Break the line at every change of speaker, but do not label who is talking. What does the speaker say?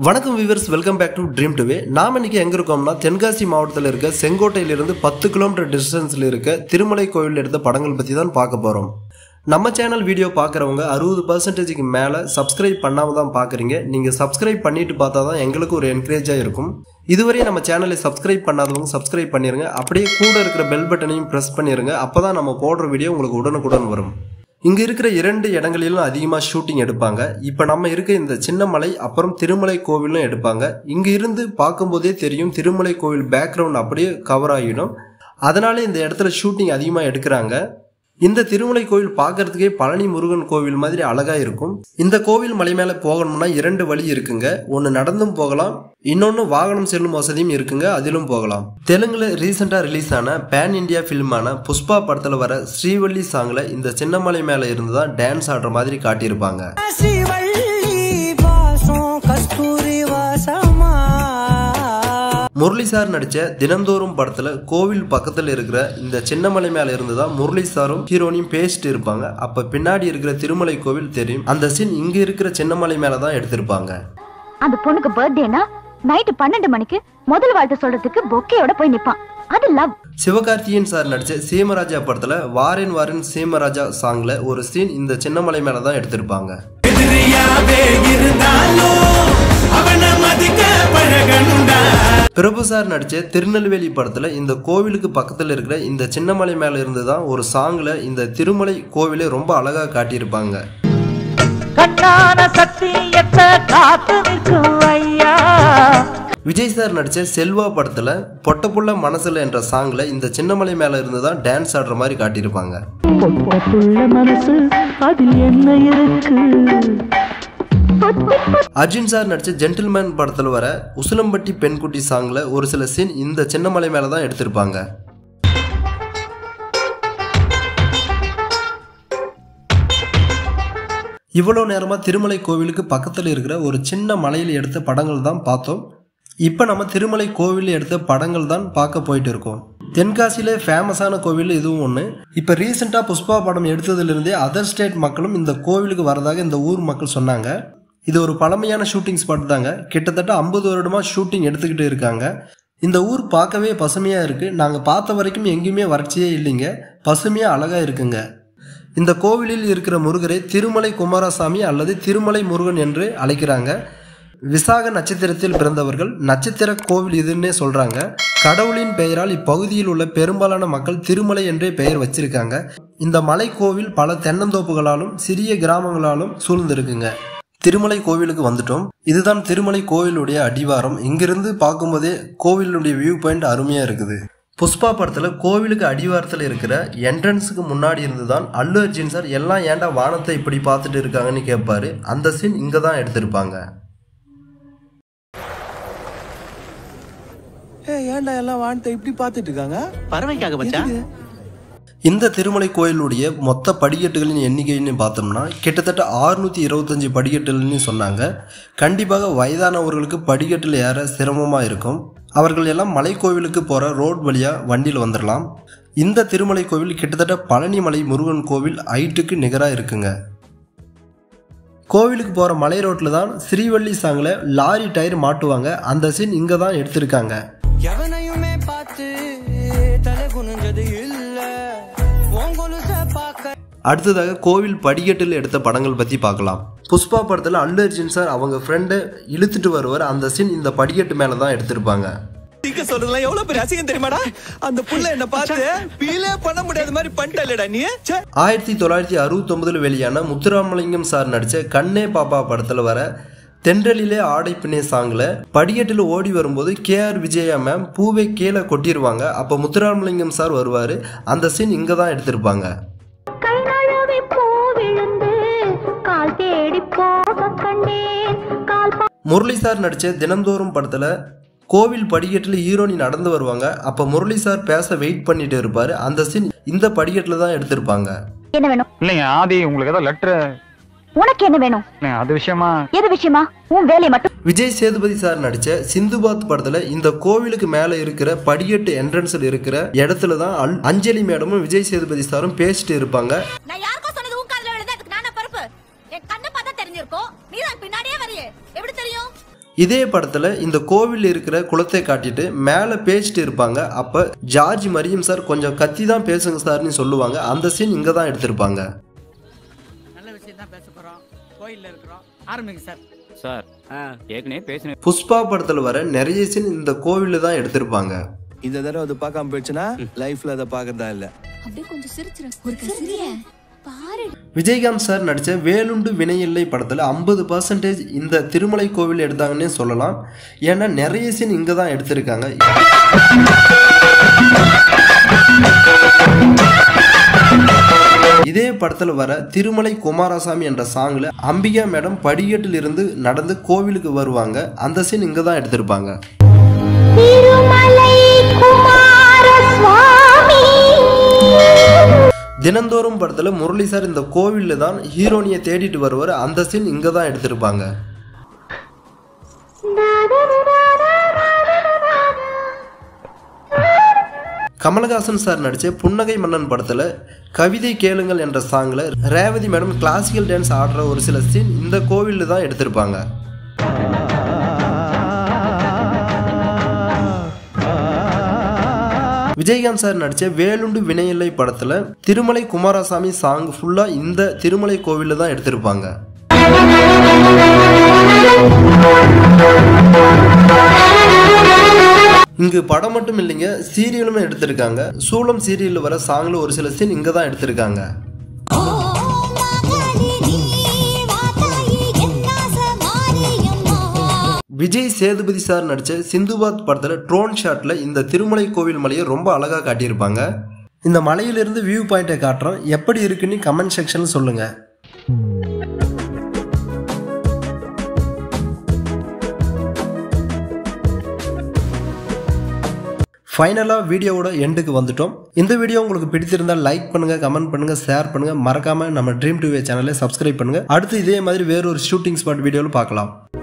வணக்கம் viewers welcome back to dream டுவே நாம் இன்னைக்கு எங்கே இருக்கோம்னா தென்காசி மாவட்டத்தில் இருக்க செங்கோட்டையிலிருந்து பத்து கிலோமீட்டர் டிஸ்டன்ஸில் இருக்க திருமலை கோவில் எடுத்த படங்கள் பற்றி தான் பார்க்க போகிறோம் நம்ம சேனல் வீடியோ பார்க்குறவங்க அறுபது பர்சன்டேஜுக்கு மேலே சப்ஸ்கிரைப் பண்ணாமல் தான் பார்க்குறீங்க நீங்கள் சப்ஸ்கிரைப் பண்ணிட்டு பார்த்தா தான் எங்களுக்கு ஒரு என்கரேஜாக இருக்கும் இதுவரை நம்ம சேனலை சப்ஸ்கிரைப் பண்ணாதவங்க சப்ஸ்கிரைப் பண்ணிடுங்க அப்படியே கூட இருக்கிற பெல் பட்டனையும் ப்ரெஸ் பண்ணிடுங்க அப்போ தான் நம்ம போடுற வீடியோ உங்களுக்கு உடனுக்குடன் வரும் இங்கே இருக்கிற இரண்டு இடங்களிலும் அதிகமாக ஷூட்டிங் எடுப்பாங்க இப்போ நம்ம இருக்க இந்த சின்னமலை அப்புறம் திருமலை கோவிலும் எடுப்பாங்க இங்கே இருந்து பார்க்கும்போதே தெரியும் திருமலை கோவில் பேக்ரவுண்ட் அப்படியே கவர் ஆகிடும் அதனால இந்த இடத்துல ஷூட்டிங் அதிகமாக எடுக்கிறாங்க இந்த திருமலை கோவில் பார்க்கறதுக்கே பழனி முருகன் கோவில் மாதிரி அழகா இருக்கும் இந்த கோவில் மலை மேலே போகணும்னா இரண்டு வழி இருக்குங்க ஒன்று நடந்தும் போகலாம் இன்னொன்று வாகனம் செல்லும் வசதியும் இருக்குங்க அதிலும் போகலாம் தெலுங்குல ரீசெண்டாக ரிலீஸ் ஆன பேன் இந்தியா ஃபில்மான புஷ்பா படத்தில் வர ஸ்ரீவள்ளி சாங்ல இந்த சின்னமலை மேலே இருந்து தான் டான்ஸ் ஆடுற மாதிரி காட்டியிருப்பாங்க
శ్రీవల్లి వాసం కస్తూరి వాసమా
முரளி சார் நடிச்ச தினந்தோறும் படத்துல கோவில் பக்கத்துல இருக்கிற இந்த சின்னமலை மேல இருந்து தான் முரளி சாரும் ஹீரோனியும் பேசிட்டு இருப்பாங்க அப்ப பின்னாடி இருக்கிற திருமலை கோவில் தெரியும் அந்த சீன் இங்க இருக்கிற சின்னமலை மேல தான் எடுத்திருப்பாங்க
அந்த பொண்ணுக்கு பர்த்டேனா நைட்டு பன்னெண்டு மணிக்கு முதல் வாழ்த்து சொல்றதுக்கு பொக்கையோட போய் நிப்பான் அது லவ்
சிவகார்த்தியன் சார் நடிச்ச சீமராஜா படத்துல வாரேன் வாரேன் சீமராஜா சாங்ல ஒரு சீன் இந்த சின்னமலை மேல தான் எடுத்திருப்பாங்க
எதிரியாவே இருந்தாலும் அவனை மதிக்க பழகணுண்டா
பிரபு சார் நடிச்ச திருநெல்வேலி படத்துல இந்த கோவிலுக்கு பக்கத்துல இருக்கிற இந்த சின்னமலை மேல இருந்து தான் ஒரு சாங்ல இந்த திருமலை கோவிலை ரொம்ப அழகா காட்டியிருப்பாங்க
கண்ணான சத்தியத்தை காத்து நிற்கும் ஐயா
விஜய் சார் நடிச்ச செல்வா படத்துல பொட்டப்புள்ள மனசுல என்ற சாங்ல இந்த சின்னமலை மேல இருந்து தான் டான்ஸ் ஆடுற மாதிரி காட்டியிருப்பாங்க
பொட்டப்புள்ள மனசு அதில் என்ன இருக்கு
அர்ஜுன் சார் நடிச்ச ஜென்டில்மேன் படத்துல வர உசிலம்பட்டி பெண்குட்டி சாங்ல ஒரு சில சீன் இந்த சின்னமலை மேல தான் எடுத்திருப்பாங்க இவ்வளோ நேரமாக திருமலை கோவிலுக்கு பக்கத்தில் இருக்கிற ஒரு சின்ன மலையில் எடுத்த படங்கள் தான் பார்த்தோம் இப்போ நம்ம திருமலை கோவிலில் எடுத்த படங்கள் தான் பார்க்க போயிட்டு இருக்கோம் தென்காசியிலே ஃபேமஸான கோவில் இதுவும் ஒன்று இப்போ ரீசெண்டாக புஷ்பா படம் எடுத்ததுலேருந்தே அதர் ஸ்டேட் மக்களும் இந்த கோவிலுக்கு வரதாக இந்த ஊர் மக்கள் சொன்னாங்க இது ஒரு பழமையான ஷூட்டிங் ஸ்பாட் தாங்க கிட்டத்தட்ட ஐம்பது வருடமாக ஷூட்டிங் எடுத்துக்கிட்டு இருக்காங்க இந்த ஊர் பார்க்கவே பசுமையாக இருக்குது நாங்கள் பார்த்த வரைக்கும் எங்கேயுமே வறட்சியே இல்லைங்க பசுமையாக அழகாக இருக்குங்க இந்த கோவிலில் இருக்கிற முருகரை திருமலை குமாரசாமி அல்லது திருமலை முருகன் என்று அழைக்கிறாங்க விசாக நட்சத்திரத்தில் பிறந்தவர்கள் நட்சத்திர கோவில் இதுன்னே சொல்றாங்க கடவுளின் பெயரால் இப்பகுதியில் உள்ள பெரும்பாலான மக்கள் திருமலை என்றே பெயர் வச்சிருக்காங்க இந்த மலை கோவில் பல தென்னந்தோப்புகளாலும் சிறிய கிராமங்களாலும் சூழ்ந்திருக்குங்க திருமலை கோவிலுக்கு வந்துட்டோம் இதுதான் திருமலை கோவிலுடைய அடிவாரம் இங்கிருந்து பார்க்கும்போதே கோவிலுடைய வியூ பாயிண்ட் அருமையா இருக்குது புஷ்பா படத்துல கோவிலுக்கு அடிவாரத்தில் இருக்கிற என்ட்ரன்ஸுக்கு முன்னாடி இருந்து தான் அல்லு அர்ஜுன் சார் எல்லாம் ஏன்டா வானத்தை இப்படி பார்த்துட்டு இருக்காங்கன்னு கேட்பாரு அந்த சீன் இங்க தான் எடுத்திருப்பாங்க
ஏன்டா எல்லாம் வானத்தை இப்படி பார்த்துட்டு இருக்காங்க
பறவைக்காக மச்சான்
இந்த திருமலை கோயிலுடைய மொத்த படிக்கட்டுகளின் எண்ணிக்கைன்னு பார்த்தோம்னா கிட்டத்தட்ட 625 இருபத்தஞ்சி படிக்கட்டுகள்னு சொன்னாங்க கண்டிப்பாக வயதானவர்களுக்கு படிக்கட்டில் ஏற சிரமமாக இருக்கும் அவர்கள் எல்லாம் மலை கோவிலுக்கு போகிற ரோட் வழியாக வண்டியில் வந்துடலாம் இந்த திருமலை கோவில் கிட்டத்தட்ட பழனிமலை முருகன் கோவில் ஹைட்டுக்கு நிகராக இருக்குங்க கோவிலுக்கு போகிற மலை ரோட்டில் தான் ஸ்ரீவள்ளி சாங்கில் லாரி டயர் மாட்டுவாங்க அந்த சீன் இங்கே தான் எடுத்திருக்காங்க
எவனையுமே பார்த்து தலை குனிஞ்சது இல்ல உங்கொலுச பார்க்க
அடுத்ததாக கோவில் படிக்கட்டில் எடுத்த படங்கள் பற்றி பார்க்கலாம் புஷ்பா படத்தில் அல்லு அர்ஜுன் சார் அவங்க ஃப்ரெண்டை இழுத்துட்டு வருவார் அந்த சீன் இந்த படிக்கட்டு மேலே தான் எடுத்திருப்பாங்க
நீங்க சொல்றதுலாம் எவ்வளவு பெரிய அசிங்கம் தெரியுமாடா அந்த புள்ள என்ன பார்த்து ஃபீலே பண்ண முடியாத மாதிரி பண்ணிட்டலடா நீ ச்சே.
ஆயிரத்தி தொள்ளாயிரத்தி அறுபத்தொம்பதில் வெளியான முத்துராமலிங்கம் சார் நடித்த கண்ணே பாப்பா படத்தில் வர தென்றலிலே ஆடை பின்னே சாங்கில் படிக்கட்டில் ஓடி வரும்போது கேஆர் விஜயா மேம் பூவை கீழே கொட்டிடுவாங்க அப்போ முத்துராமலிங்கம் சார் வருவார் அந்த சீன் இங்கே தான் எடுத்திருப்பாங்க
கை நழுவி பூ விழுந்து கால் தேடி போக கண்டேன் கால் பா-
முரளி சார் நடித்த தினந்தோறும் படத்தில் கோவில் படிக்கட்டில் ஹீரோனி நடந்து வருவாங்க அப்போ முரளி சார் பேச வெயிட் பண்ணிட்டு இருப்பார் அந்த சீன் இந்த படிக்கட்டில் தான் எடுத்திருப்பாங்க
என்ன வேணும்
இல்லைங்க ஆதி உங்களுக்கு ஏதோ லெட்டர்
உனக்கு என்ன வேணும்
அது விஷயமா
எது விஷயமா உன் வேலையை மட்டும்
விஜய் சேதுபதி சார் நடித்த சிந்துபாத் படத்தில் இந்த கோவிலுக்கு மேலே இருக்கிற படிக்கட்டு என்ட்ரன்ஸில் இருக்கிற இடத்துல தான் அல்- அஞ்சலி மேடமும் விஜய் சேதுபதி சாரும் பேசிட்டு இருப்பாங்க
நான் யாருக்கோ சொன்னது உன் காதுல விழுந்தா அதுக்கு நானா பருப்பு என் கண்ணை பார்த்தா தெரிஞ்சிருக்கும் நீ தான் பின்னாடியே வரையே எப்படி தெரியும்
இதே படத்தில் இந்த கோவில் இருக்கிற குளத்தை காட்டிட்டு மேலே பேசிட்டு இருப்பாங்க அப்போ ஜார்ஜ் மரியம் சார் கொஞ்சம் கத்தி தான் பேசுங்க சார்னு சொல்லுவாங்க அந்த சீன் இங்கே தான் எடுத்திருப்பாங்க
நல்ல விஷயம் தான் பேச போறோம் கோயில்ல இருக்கிறோம் ஆரம்பிங்க சார்
சார் ஏற்கனவே பேசின
புஷ்பா படத்தில் வர நிறைய சீன் இந்த கோவிலில் தான் எடுத்திருப்பாங்க
இந்த தடவை அது பார்க்காம போயிடுச்சுன்னா லைஃப்ல அதை பார்க்கறதா இல்ல
அப்படியே கொஞ்சம் சிரிச்சிரு ஒரு சிரிய பாரு
விஜயகாந்த் சார் நடித்த வேலுண்டு வினையில்லை படத்தில் ஐம்பது பர்சன்டேஜ் இந்த திருமலை கோவில் எடுத்தாங்கன்னே சொல்லலாம் ஏன்னா நிறைய சீன் இங்கே தான் எடுத்திருக்காங்க இதே படத்தில் வர திருமலை குமாரசாமி என்ற சாங்கில் அம்பிகா மேடம் படிக்கட்டில் இருந்து நடந்து கோவிலுக்கு வருவாங்க அந்த சீன் இங்கே தான் எடுத்திருப்பாங்க
திருமலை குமார சுவாமி
தினந்தோறும் படத்தில் முரளி சார் இந்த கோவிலில் தான் ஹீரோனியை தேடிட்டு வருவார் அந்த சீன் இங்கே தான் எடுத்திருப்பாங்க கமலஹாசன் சார் நடித்த புன்னகை மன்னன் படத்தில் கவிதை கேளுங்கள் என்ற சாங்கில் ரேவதி மேடம் கிளாசிக்கல் டான்ஸ் ஆடுற ஒரு சில சீன் இந்த கோவிலில் தான் எடுத்திருப்பாங்க விஜயகாந்த் சார் நடித்த வேலுண்டு வினையில்லை படத்தில் திருமலை குமாரசாமி சாங் ஃபுல்லாக இந்த திருமலை கோவிலில் தான் எடுத்திருப்பாங்க இங்கு படம் மட்டும் இல்லைங்க சீரியலும் எடுத்திருக்காங்க சூளம் சீரியலில் வர சாங்கில் ஒரு சில சீன் இங்கே தான் எடுத்திருக்காங்க விஜய் சேதுபதி சார் நடித்த சிந்துபாத் படத்தில் ட்ரோன் ஷாட்டில் இந்த திருமலை கோவில் மலையை ரொம்ப அழகாக காட்டியிருப்பாங்க இந்த மலையிலிருந்து வியூ பாயிண்ட்டை காட்டுறோம் எப்படி இருக்குன்னு கமெண்ட் செக்ஷனில் சொல்லுங்கள் ஃபைனலாக வீடியோவோட எண்டுக்கு வந்துட்டோம் இந்த வீடியோ உங்களுக்கு பிடித்திருந்தால் லைக் பண்ணுங்கள் கமெண்ட் பண்ணுங்கள் ஷேர் பண்ணுங்கள் மறக்காமல் நம்ம ட்ரீம் டிவி சேனலை சப்ஸ்கிரைப் பண்ணுங்கள் அடுத்து இதே மாதிரி வேறொரு ஷூட்டிங் ஸ்பாட் வீடியோவில் பார்க்கலாம்